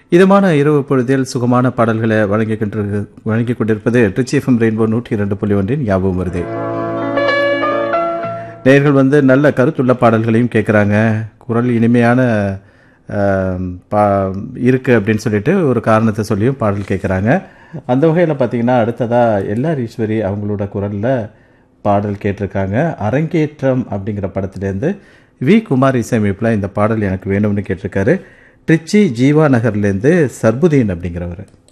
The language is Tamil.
இதமான இரவு பொழுதில் சுகமான பாடல்களை வழங்கிக் கொண்டிரு வழங்கிக் கொண்டிருப்பது ட்ரிச்சி எஃப்எம் ரெயின்போ நூற்றி இரண்டு புள்ளி ஒன்றின் ஞாபகம் வருது நேயர்கள் வந்து நல்ல கருத்துள்ள பாடல்களையும் கேட்குறாங்க குரல் இனிமையான ஆம், பா இருக்கு அப்படின்னு சொல்லிட்டு ஒரு காரணத்தை சொல்லியும் பாடல் கேட்குறாங்க அந்த வகையில் பார்த்தீங்கன்னா அடுத்ததாக எல்ஆர் ஈஸ்வரி அவங்களோட குரலில் பாடல் கேட்டிருக்காங்க அரங்கேற்றம் அப்படிங்கிற படத்துலேருந்து வி குமார் இசையமைப்பில் இந்த பாடல் எனக்கு வேணும்னு கேட்டிருக்காரு ட்ரிச்சி ஜீவா நகர்லேருந்து சர்புதீன் அப்படிங்கிறவர்